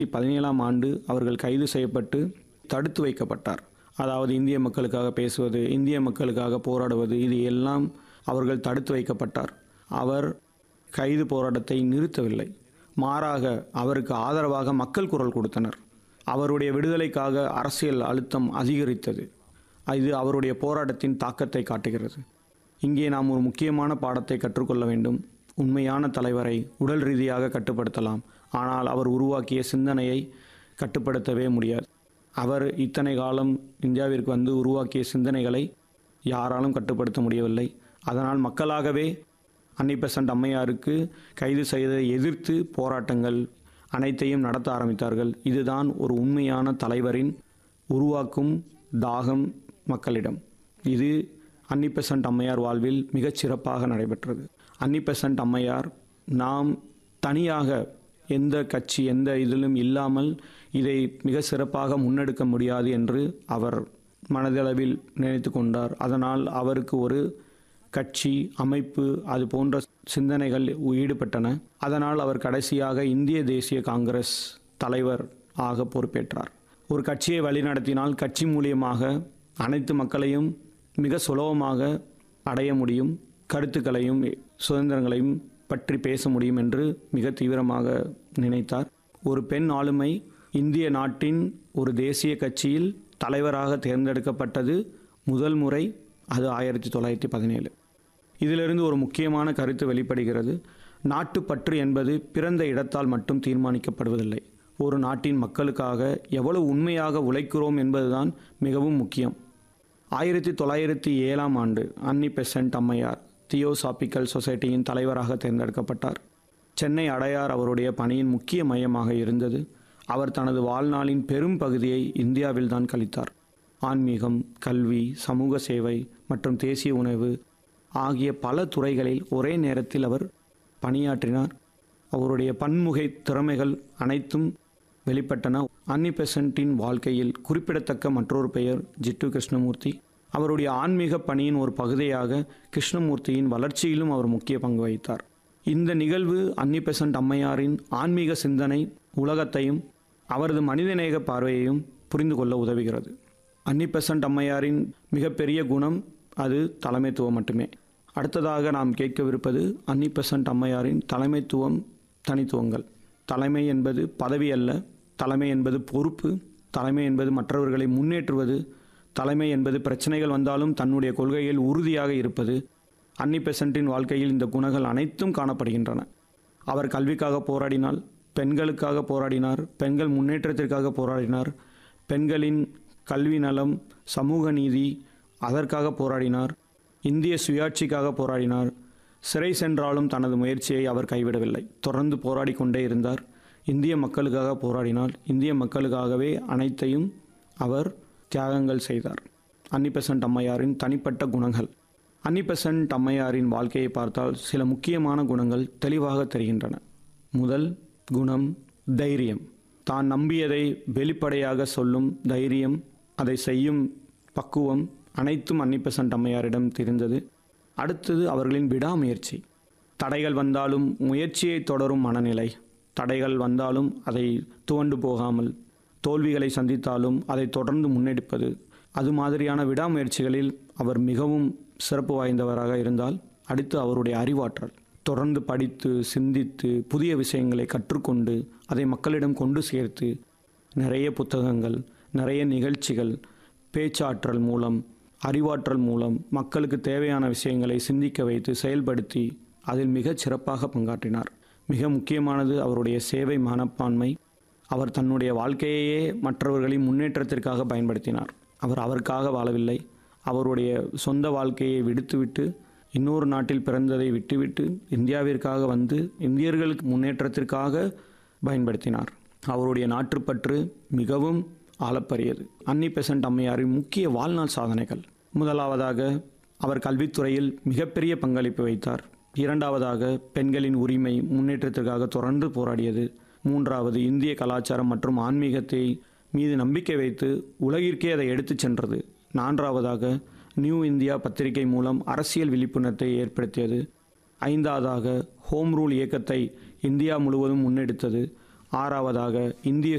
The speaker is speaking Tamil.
பதினேழாம் ஆண்டு அவர்கள் கைது செய்யப்பட்டு தடுத்து வைக்கப்பட்டார் அதாவது இந்திய மக்களுக்காக பேசுவது இந்திய மக்களுக்காக போராடுவது இது எல்லாம் அவர்கள் தடுத்து வைக்கப்பட்டார் அவர் கைது போராட்டத்தை நிறுத்தவில்லை மாறாக அவருக்கு ஆதரவாக மக்கள் குரல் கொடுத்தனர் அவருடைய விடுதலைக்காக அரசியல் அழுத்தம் அதிகரித்தது இது அவருடைய போராட்டத்தின் தாக்கத்தை காட்டுகிறது இங்கே நாம் ஒரு முக்கியமான பாடத்தை கற்றுக்கொள்ள வேண்டும் உண்மையான தலைவரை உடல் ரீதியாக கட்டுப்படுத்தலாம் ஆனால் அவர் உருவாக்கிய சிந்தனையை கட்டுப்படுத்தவே முடியாது அவர் இத்தனை காலம் இந்தியாவிற்கு வந்து உருவாக்கிய சிந்தனைகளை யாராலும் கட்டுப்படுத்த முடியவில்லை அதனால் மக்களாகவே அன்னி பெசன்ட் அம்மையாருக்கு கைது செய்ததை எதிர்த்து போராட்டங்கள் அனைத்தையும் நடத்த ஆரம்பித்தார்கள் இதுதான் ஒரு உண்மையான தலைவரின் உருவாக்கும் தாகம் மக்களிடம் இது அன்னி பெசன்ட் அம்மையார் வாழ்வில் மிகச் சிறப்பாக நடைபெற்றது அன்னி பெசன்ட் அம்மையார் நாம் தனியாக எந்த கட்சி எந்த இதிலும் இல்லாமல் இதை மிக சிறப்பாக முன்னெடுக்க முடியாது என்று அவர் மனதளவில் நினைத்து கொண்டார் அதனால் அவருக்கு ஒரு கட்சி அமைப்பு அது போன்ற சிந்தனைகள் ஈடுபட்டன அதனால் அவர் கடைசியாக இந்திய தேசிய காங்கிரஸ் தலைவர் ஆக பொறுப்பேற்றார் ஒரு கட்சியை வழிநடத்தினால் கட்சி மூலியமாக அனைத்து மக்களையும் மிக சுலபமாக அடைய முடியும் கருத்துக்களையும் சுதந்திரங்களையும் பற்றி பேச முடியும் என்று மிக தீவிரமாக நினைத்தார் ஒரு பெண் ஆளுமை இந்திய நாட்டின் ஒரு தேசிய கட்சியில் தலைவராக தேர்ந்தெடுக்கப்பட்டது முதல் முறை அது ஆயிரத்தி தொள்ளாயிரத்தி பதினேழு இதிலிருந்து ஒரு முக்கியமான கருத்து வெளிப்படுகிறது நாட்டுப்பற்று என்பது பிறந்த இடத்தால் மட்டும் தீர்மானிக்கப்படுவதில்லை ஒரு நாட்டின் மக்களுக்காக எவ்வளவு உண்மையாக உழைக்கிறோம் என்பதுதான் மிகவும் முக்கியம் ஆயிரத்தி தொள்ளாயிரத்தி ஏழாம் ஆண்டு அன்னி பெசன்ட் அம்மையார் தியோசாபிக்கல் சொசைட்டியின் தலைவராக தேர்ந்தெடுக்கப்பட்டார் சென்னை அடையார் அவருடைய பணியின் முக்கிய மையமாக இருந்தது அவர் தனது வாழ்நாளின் பெரும் பகுதியை இந்தியாவில் தான் கழித்தார் ஆன்மீகம் கல்வி சமூக சேவை மற்றும் தேசிய உணவு ஆகிய பல துறைகளில் ஒரே நேரத்தில் அவர் பணியாற்றினார் அவருடைய பன்முகை திறமைகள் அனைத்தும் வெளிப்பட்டன அன்னி பெசன்ட்டின் வாழ்க்கையில் குறிப்பிடத்தக்க மற்றொரு பெயர் ஜிட்டு கிருஷ்ணமூர்த்தி அவருடைய ஆன்மீக பணியின் ஒரு பகுதியாக கிருஷ்ணமூர்த்தியின் வளர்ச்சியிலும் அவர் முக்கிய பங்கு வகித்தார் இந்த நிகழ்வு அன்னி பெசன்ட் அம்மையாரின் ஆன்மீக சிந்தனை உலகத்தையும் அவரது மனிதநேய பார்வையையும் புரிந்து கொள்ள உதவுகிறது அன்னி பெசன்ட் அம்மையாரின் மிகப்பெரிய குணம் அது தலைமைத்துவம் மட்டுமே அடுத்ததாக நாம் கேட்கவிருப்பது அன்னி பெசன்ட் அம்மையாரின் தலைமைத்துவம் தனித்துவங்கள் தலைமை என்பது பதவி அல்ல தலைமை என்பது பொறுப்பு தலைமை என்பது மற்றவர்களை முன்னேற்றுவது தலைமை என்பது பிரச்சனைகள் வந்தாலும் தன்னுடைய கொள்கையில் உறுதியாக இருப்பது அன்னி பெசன்ட்டின் வாழ்க்கையில் இந்த குணங்கள் அனைத்தும் காணப்படுகின்றன அவர் கல்விக்காக போராடினால் பெண்களுக்காக போராடினார் பெண்கள் முன்னேற்றத்திற்காக போராடினார் பெண்களின் கல்வி நலம் சமூக நீதி அதற்காக போராடினார் இந்திய சுயாட்சிக்காக போராடினார் சிறை சென்றாலும் தனது முயற்சியை அவர் கைவிடவில்லை தொடர்ந்து போராடி கொண்டே இருந்தார் இந்திய மக்களுக்காக போராடினார் இந்திய மக்களுக்காகவே அனைத்தையும் அவர் தியாகங்கள் செய்தார் அன்னி பெசன்ட் அம்மையாரின் தனிப்பட்ட குணங்கள் அன்னி பெசன்ட் அம்மையாரின் வாழ்க்கையை பார்த்தால் சில முக்கியமான குணங்கள் தெளிவாக தெரிகின்றன முதல் குணம் தைரியம் தான் நம்பியதை வெளிப்படையாக சொல்லும் தைரியம் அதை செய்யும் பக்குவம் அனைத்தும் அன்னி பெசன்ட் அம்மையாரிடம் தெரிந்தது அடுத்தது அவர்களின் விடாமுயற்சி தடைகள் வந்தாலும் முயற்சியை தொடரும் மனநிலை தடைகள் வந்தாலும் அதை துவண்டு போகாமல் தோல்விகளை சந்தித்தாலும் அதை தொடர்ந்து முன்னெடுப்பது அது மாதிரியான விடாமுயற்சிகளில் அவர் மிகவும் சிறப்பு வாய்ந்தவராக இருந்தால் அடுத்து அவருடைய அறிவாற்றல் தொடர்ந்து படித்து சிந்தித்து புதிய விஷயங்களை கற்றுக்கொண்டு அதை மக்களிடம் கொண்டு சேர்த்து நிறைய புத்தகங்கள் நிறைய நிகழ்ச்சிகள் பேச்சாற்றல் மூலம் அறிவாற்றல் மூலம் மக்களுக்கு தேவையான விஷயங்களை சிந்திக்க வைத்து செயல்படுத்தி அதில் மிகச் சிறப்பாக பங்காற்றினார் மிக முக்கியமானது அவருடைய சேவை மனப்பான்மை அவர் தன்னுடைய வாழ்க்கையையே மற்றவர்களின் முன்னேற்றத்திற்காக பயன்படுத்தினார் அவர் அவருக்காக வாழவில்லை அவருடைய சொந்த வாழ்க்கையை விடுத்துவிட்டு இன்னொரு நாட்டில் பிறந்ததை விட்டுவிட்டு இந்தியாவிற்காக வந்து இந்தியர்களுக்கு முன்னேற்றத்திற்காக பயன்படுத்தினார் அவருடைய நாட்டுப்பற்று மிகவும் ஆளப்பரியது அன்னி பெசன்ட் அம்மையாரின் முக்கிய வாழ்நாள் சாதனைகள் முதலாவதாக அவர் கல்வித்துறையில் மிகப்பெரிய பங்களிப்பு வைத்தார் இரண்டாவதாக பெண்களின் உரிமை முன்னேற்றத்திற்காக தொடர்ந்து போராடியது மூன்றாவது இந்திய கலாச்சாரம் மற்றும் ஆன்மீகத்தை மீது நம்பிக்கை வைத்து உலகிற்கே அதை எடுத்துச் சென்றது நான்காவதாக நியூ இந்தியா பத்திரிகை மூலம் அரசியல் விழிப்புணர்வை ஏற்படுத்தியது ஐந்தாவதாக ஹோம் ரூல் இயக்கத்தை இந்தியா முழுவதும் முன்னெடுத்தது ஆறாவதாக இந்திய